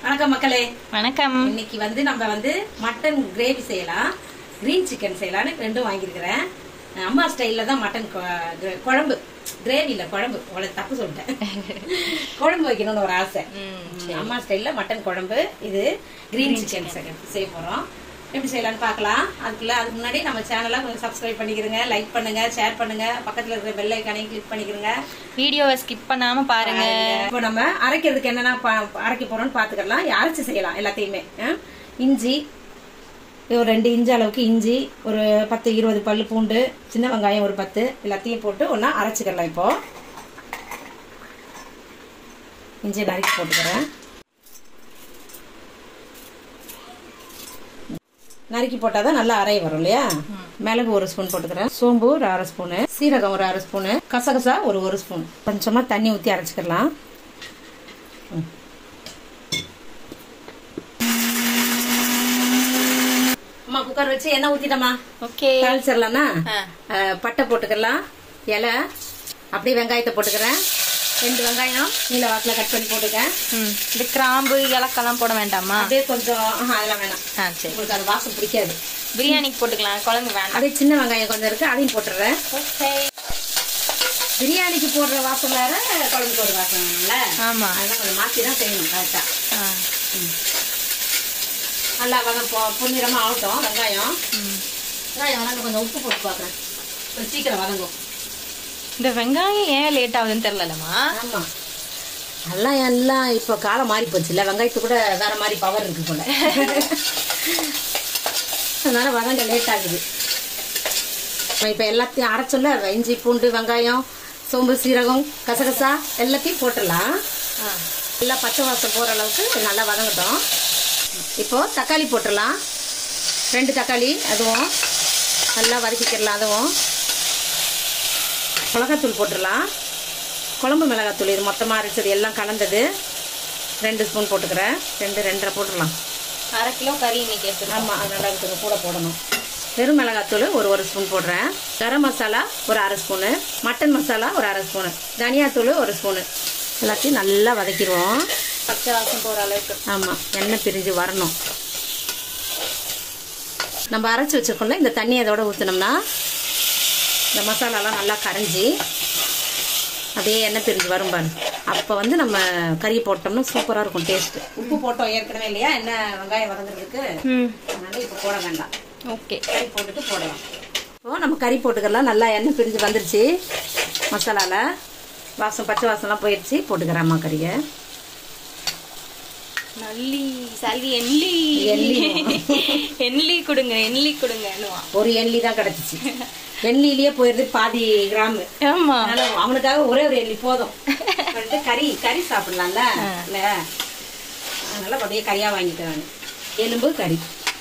வணக்கம் மக்களே வணக்கம் இன்னைக்கு வந்து நம்ம வந்து மட்டன் கிரேவி செய்யலாம் கிரீன் சிக்கன் செய்யலாம்னு ரெண்டும் வாங்கியிருக்கிறேன் அம்மா ஸ்டைல்ல தான் மட்டன் கொ- கிர- குழம்பு கிரேவி இல்ல குழம்பு உங்களுக்கு தப்பு சொல்லிட்டேன் குழம்பு வைக்கணும்னு ஒரு ஆசை ம், அம்மா ஸ்டைல்ல மட்டன் குழம்பு இது கிரீன் சிக்கன் செய்ய போறோம் எப்படி செய்யலாம்னு பார்க்கலாம் அதுக்குள்ள அதுக்கு முன்னாடி நம்ம சேனலை கொஞ்சம் சப்ஸ்கிரைப் பண்ணிக்கிறங்க லைக் பண்ணுங்க ஷேர் பண்ணுங்க பக்கத்துல இருக்கிற பெல் ஐக்கானையும் கிளிக் பண்ணிக்கிறங்க வீடியோவை ஸ்கிப் பண்ணாம பாருங்க இப்போ நம்ம அரைக்கிறதுக்கு என்னென்ன பா- அரைக்க போறோம்னு பாத்துக்கலாம் அரைச்சு செய்யலாம் எல்லாத்தையுமே ஆ? இஞ்சி இது ஒரு ரெண்டு இஞ்சி அளவுக்கு இஞ்சி ஒரு பத்து இருபது பல்லு பூண்டு சின்ன வெங்காயம் ஒரு பத்து எல்லாத்தையும் போட்டு ஒன்றா அரைச்சிக்கலாம் இப்போ இஞ்சி நறுக்கி போட்டுக்கிறேன் நறுக்கி போட்டாதான் நல்லா அரை வரும் இல்லையா மிளகு ஒரு ஸ்பூன் போட்டுக்கிறேன் சோம்பு ஒரு அரை ஸ்பூனு சீரகம் ஒரு அரை ஸ்பூனு கசகசா ஒரு ஒரு ஸ்பூன் கொஞ்சமா தண்ணி ஊத்தி அரைச்சிக்கலாம் ம். அம்மா குக்கர் வச்சு எண்ணெய் ஊத்திட்டமா ஓகே தாளிச்சிடலாம்னா ஆ. அஹ், பட்டை போட்டுக்கலாம் இலை அப்படியே வெங்காயத்தை போட்டுக்கிறேன் ரெண்டு வெங்காயம் நீல வாக்கில் கட் பண்ணி போட்டுக்கேன் ம் இந்த கிராம்பு இலக்கெல்லாம் போட வேண்டாமா அப்படியே கொஞ்சம் ஆஹா, அதெல்லாம் வேணாம் ஆ சரி உங்களுக்கு அது வாசம் பிடிக்காது பிரியாணிக்கு போட்டுக்கலாம் குழம்பு வேண்டாம் அப்படியே சின்ன வெங்காயம் கொஞ்சம் இருக்கு அதையும் போட்டுடுறேன் ஓகே பிரியாணிக்கு போடுற வாசம் வேற குழம்புக்கு ஒரு வாசம் இல்ல ஆமா அதெல்லாம் கொஞ்சம் மாத்தி தான் செய்யணும் கரெக்டா ஆ. நல்லா வதம் பொ- பொன்னிறமா ஆகட்டும் வெங்காயம் ம். வெங்காயம் வதங்க கொஞ்சம் உப்பு போட்டு பார்க்குறேன் கொஞ்சம் சீக்கிரம் வதங்கும் இந்த வெங்காயம் ஏன் லேட் ஆகுதுன்னு தெரியலமா ஆமா எல்லாம் எல்லாம் இப்போ காலம் மாறி போச்சு இல்ல வெங்காயத்து கூட வேற மாதிரி பவர் இருக்கு போல அதனால வதங்க லேட் ஆகுது நம்ம இப்போ எல்லாத்தையும் அரைச்சோம்ல இஞ்சி பூண்டு வெங்காயம் சோம்பு சீரகம் கசகசா எல்லாத்தையும் போட்டுடலாம் எல்லாம் பச்சை வாசம் போகிற அளவுக்கு நல்லா வதங்கட்டும் இப்போ தக்காளி போட்டுடலாம் ரெண்டு தக்காளி அதுவும் நல்லா வதக்கிக்கிடலாம் அதுவும் மிளகாத்தூள் போட்டுடலாம் குழம்பு மிளகாத்தூள் இது மொத்தமாக அரைச்சது எல்லாம் கலந்தது ரெண்டு ஸ்பூன் போட்டுக்கிறேன் ரெண்டு ரெண்டரை போட்டுடலாம் அரை கிலோ கறி இன்னைக்கு எடுத்துக்கலாம் ஆமாம் அதனால கொஞ்சம் கூட போடணும் வெறும் மிளகாத்தூள் ஒரு ஒரு ஸ்பூன் போடுறேன் கரம் மசாலா ஒரு அரை ஸ்பூனு மட்டன் மசாலா ஒரு அரை ஸ்பூனு தனியாத்தூள் ஒரு ஸ்பூனு எல்லாத்தையும் நல்லா வதக்கிடுவோம் பச்சை வாசம் போற அளவுக்கு ஆமாம் எண்ணெய் பிரிஞ்சு வரணும் நம்ம அரைச்சி வச்சிருக்கோம்ல இந்த தண்ணி அதோட ஊற்றினோம்னா இந்த மசாலாலாம் நல்லா கரைஞ்சி அப்படியே எண்ணெய் பிரிஞ்சு வரும் பாரு அப்போ வந்து நம்ம கறி போட்டோம்னா சூப்பராக இருக்கும் டேஸ்ட்டு உப்பு போட்டோம் ஏற்கனவே இல்லையா என்ன வெங்காயம் வதங்குறதுக்கு ம் அதனால இப்போ போட வேண்டாம் ஓகே கறி போட்டுட்டு போடலாம் இப்போ நம்ம கறி போட்டுக்கலாம் நல்லா எண்ணெய் பிரிஞ்சு வந்துருச்சு மசாலாவில் வாசம் பச்சை வாசம்லாம் போயிடுச்சு போட்டுக்கிறேன் அம்மா கறியை நல்லி சல்வி எண்ணி எள்ளி. எண்ணி கொடுங்க எண்ணி கொடுங்கன்னுவான் ஒரு எண்ணி தான் கிடச்சிச்சு எண்ணிலேயே போயிருது பாதி கிராம் ஆமா அதனால அவனுக்காக ஒரே ஒரு எண்ணி போதும் சொல்லிட்டு கறி கறி சாப்பிடலாம்ல இல்ல அதனால அப்படியே கறியா வாங்கிட்டேன் நான் எலும்பு கறி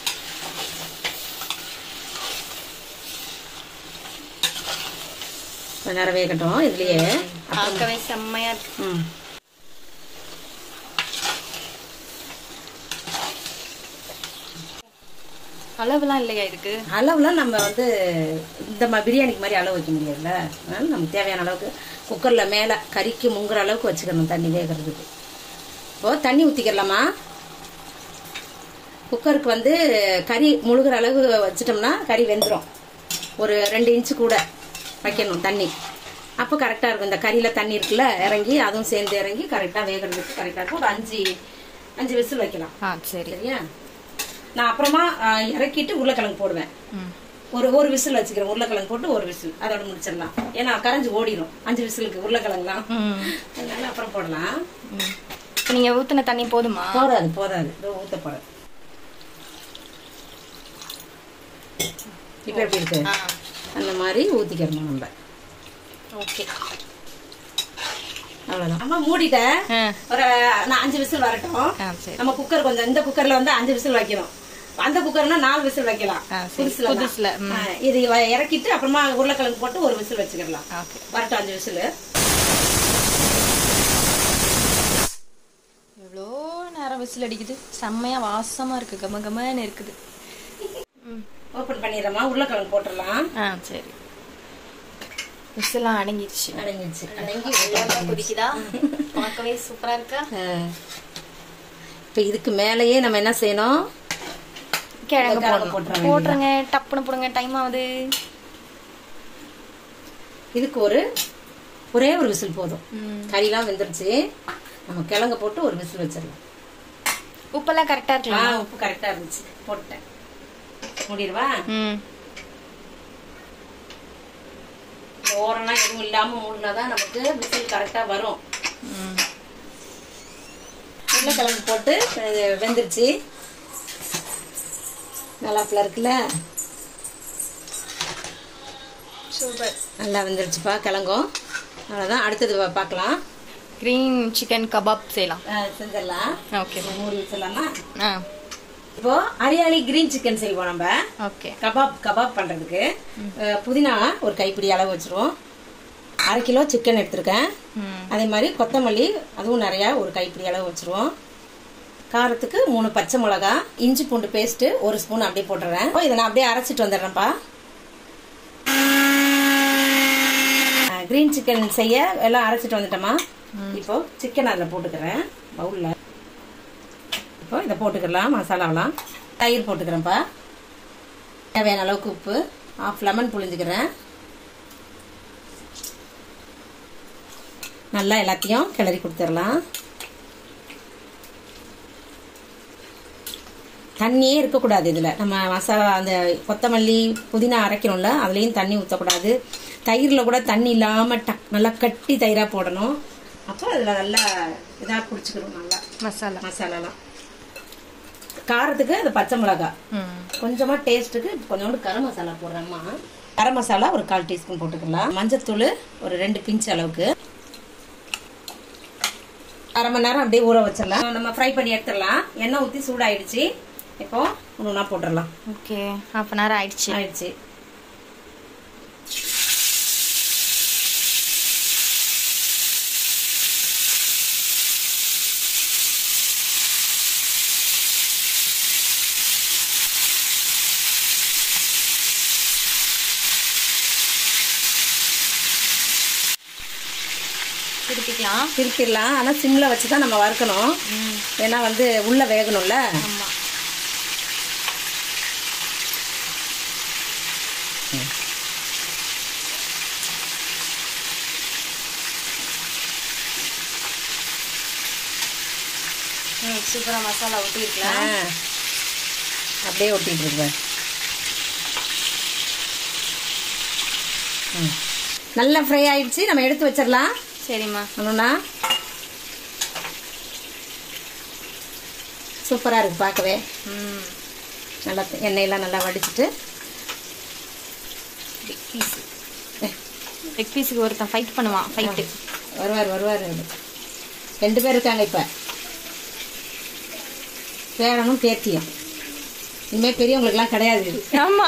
கொஞ்ச நேரம் வேகட்டும் இதுலயே பார்க்கவே செம்மையா இருக்கு ம் அளவுலாம் இல்லையா இதுக்கு அளவுலாம் நம்ம வந்து இந்த மாதிரி பிரியாணிக்கு மாதிரி அளவு வைக்க முடியாதுல்ல அதனால நமக்கு தேவையான அளவுக்கு குக்கரில் மேலே கறிக்கு முங்குற அளவுக்கு வச்சுக்கணும் தண்ணி வேகிறதுக்கு இப்போ தண்ணி ஊற்றிக்கிறலாமா குக்கருக்கு வந்து கறி முழுகிற அளவு வச்சிட்டோம்னா கறி வெந்துடும் ஒரு ரெண்டு இன்ச்சு கூட வைக்கணும் தண்ணி அப்போ கரெக்டாக இருக்கும் இந்த கறியில் தண்ணி இருக்குல்ல இறங்கி அதுவும் சேர்ந்து இறங்கி கரெக்டாக வேகிறதுக்கு கரெக்டாக இருக்கும் ஒரு அஞ்சு அஞ்சு விசில் வைக்கலாம் ஆ சரி சரியா நான் அப்புறமா ஆ, இறக்கிட்டு உருளைக்கிழங்கு போடுவேன் ம் ஒரு ஒரு விசில் வச்சுக்கிறேன் உருளைக்கிழங்கு போட்டு ஒரு விசில் அதோட முடிச்சிடலாம் ஏன்னா கரைஞ்சு ஓடிடும் அஞ்சு விசிலுக்கு உருளைக்கிழங்குலாம் ம் அதனால அப்புறம் போடலாம் ம். இப்ப நீங்க ஊத்துன தண்ணி போதுமா போதாது போதாது இதோ ஊத்த போடாது இப்போ எப்படி இருக்கு ஆ அந்த மாதிரி ஊத்திக்கிறணும் நம்ம ஓகே அவ்வளவுதான் அம்மா மூடிட்டேன் ஆ ஒரு நான் அஞ்சு விசில் வரட்டும் ஆ சரி நம்ம குக்கர் கொஞ்சம் இந்த குக்கர்ல வந்து அஞ்சு விசில் வைக்கணும் அந்த குக்கர்னா நாலு விசில் வைக்கலாம் ஆ, சரி. புதுசுல தான். புதுசுல, ம். ஆ, இது வ- இறக்கிட்டு அப்புறமா உருளைக்கிழங்கு போட்டு ஒரு விசில் வச்சுக்கலாம் ஓகே வரட்டும் அஞ்சு விசில் எவ்வளோ நேரம் விசில் அடிக்குது செம்மையா வாசமா இருக்கு கம கமன்னு இருக்குது ஓபன் பண்ணிடுறோமா உருளைக்கிழங்கு போட்டுடலாம் ஆ சரி விசிலாம் அடங்கிடுச்சு அடங்கிடுச்சு அடங்கி வெள்ளையா குதிக்குதா பார்க்கவே சூப்பரா இருக்கா இப்போ இதுக்கு மேலேயே நம்ம என்ன செய்யணும் கிழங்கு கிழங்கு போடணும் போட்டுற போட்டுருங்க டப்புன்னு போடுங்க டைம் ஆகுது இதுக்கு ஒரு ஒரே ஒரு விசில் போதும் ம். கறிலாம் வெந்துருச்சு நம்ம கிழங்க போட்டு ஒரு விசில் வச்சிடலாம் உப்பெல்லாம் கரெக்டா ஆ இருக்கலாம் உப்பு கரெக்டாக இருந்துச்சு போட்டேன் மூடிடுவா ம் இந்த ஓரம்லாம் எதுவும் இல்லாமல் மூடினா தான் நமக்கு விசில் கரெக்டாக வரும் ம். உருளைக்கிழங்கு போட்டு இது வெந்துருச்சு நல்லா இருக்குல்ல சூப்பர் நல்லா வெந்துருச்சுப்பா கிழங்கும் அவ்வளோதான் அடுத்தது பா- பார்க்கலாம் கிரீன் சிக்கன் கபாப் செய்யலாம் ஆ, செஞ்சிடலாம் ஓகே மூடி வச்சிடலாமா ஆ இப்போ ஹரியாலி கிரீன் சிக்கன் செய்வோம் நம்ம ஓகே கபாப் கபாப் பண்ணுறதுக்கு அஹ், புதினா ஒரு கைப்பிடி அளவு வச்சிருவோம் அரை கிலோ சிக்கன் எடுத்திருக்கேன் ம் அதே மாதிரி கொத்தமல்லி அதுவும் நிறையா ஒரு கைப்பிடி அளவு வச்சிருவோம் காரத்துக்கு மூணு பச்சை மிளகா இஞ்சி பூண்டு பேஸ்ட்டு ஒரு ஸ்பூன் அப்படியே போட்டுறேன் இப்போ இதை நான் அப்படியே அரைச்சிட்டு வந்துடுறேன்ப்பா கிரீன் சிக்கன் செய்ய எல்லாம் அரைச்சிட்டு வந்துட்டோமா இப்போ சிக்கன் அதில் போட்டுக்கிறேன் பவுலில் இப்போ இதை போட்டுக்கலாம் மசாலாவெல்லாம் தயிர் போட்டுக்கிறேன்ப்பா தேவையான அளவுக்கு உப்பு ஆஃப் லெமன் புழிஞ்சுக்கிறேன் நல்லா எல்லாத்தையும் கிளறி கொடுத்துடலாம் தண்ணியே இருக்கக்கூடாது இதில் நம்ம மசாலா அந்த கொத்தமல்லி புதினா அரைக்கணும்ல அதுலேயும் தண்ணி ஊற்றக்கூடாது தயிரில் கூட தண்ணி இல்லாமல் டக் நல்லா கட்டி தயிராக போடணும் அப்போ அதில் நல்லா இதாக குடிச்சுக்கணும் நல்லா மசாலா மசாலாலாம் காரத்துக்கு அது பச்சை மிளகா ம் கொஞ்சமாக டேஸ்ட்டுக்கு கொஞ்சோண்டு கரம் மசாலா போடுறேம்மா கரம் மசாலா ஒரு கால் டீஸ்பூன் போட்டுக்கலாம் மஞ்சத்தூள் ஒரு ரெண்டு பிஞ்ச் அளவுக்கு அரை மணி நேரம் அப்படியே ஊற வச்சிடலாம் நம்ம ஃப்ரை பண்ணி எடுத்துடலாம் எண்ணெய் ஊற்றி சூடாயிடுச்சு இப்போ ஒன்று ஒன்றா போட்டுடலாம் ஓகே ஹாஃப் அன் ஹவர் ஆயிடுச்சு ஆயிடுச்சு திருப்பிக்கலாம் திருப்பிடலாம் ஆனால் சிம்மில் வச்சு தான் நம்ம வறுக்கணும் ம் ஏன்னா வந்து உள்ளே வேகணும்ல ஆமா ம் சூப்பரா மசாலா ஆ. ஊற்றிருக்கலாம் அப்படியே ஒட்டிட்டு இருக்கு ம். நல்லா ஃப்ரை ஆயிடுச்சு நம்ம எடுத்து வச்சிடலாம் சரிம்மா ஒன்றுனா சூப்பராக இருக்கு பார்க்கவே ம் நல்லா எண்ணெயெல்லாம் நல்லா வடிச்சிட்டு லெக் பீஸ் லெக் பீஸுக்கு ஒருத்தன் ஃபைட் பண்ணுவான் ஃபைட்டு வருவார் வருவார் ரெண்டு பேர் இருக்காங்க இப்போ பேரனும் பேத்தியும் இனிமேல் பெரியவங்களுக்குலாம் கிடையாது இது. ஆமா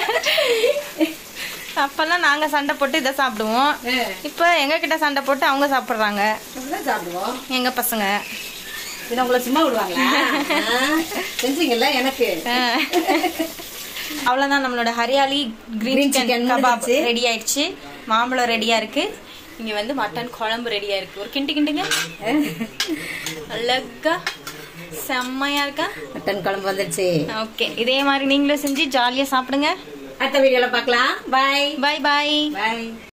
அப்பெல்லாம் நாங்க சண்டை போட்டு இதை சாப்பிடுவோம் இப்போ எங்க கிட்ட சண்டை போட்டு அவங்க சாப்பிடுறாங்க அப்படிதான் சாப்பிடுவோம் எங்க பசங்க இதை உங்களை சும்மா விடுவாங்களா ஆ, செஞ்சீங்கல்ல எனக்கு அவ்வளவுதான் நம்மளோட hariyali Green green chicken chicken kebab முடிஞ்சிருச்சு. ரெடி ஆயிடுச்சு மாம்பழம் ரெடியா இருக்கு இங்க வந்து மட்டன் குழம்பு ரெடியா இருக்கு ஒரு கிண்டி கிண்டுங்க அழகா செம்மையா இருக்கா மட்டன் குழம்பு வந்துடுச்சு ஓகே இதே மாதிரி நீங்களும் செஞ்சு ஜாலியா சாப்பிடுங்க அடுத்த வீடியோல பார்க்கலாம் பாய் பாய் பாய் பாய்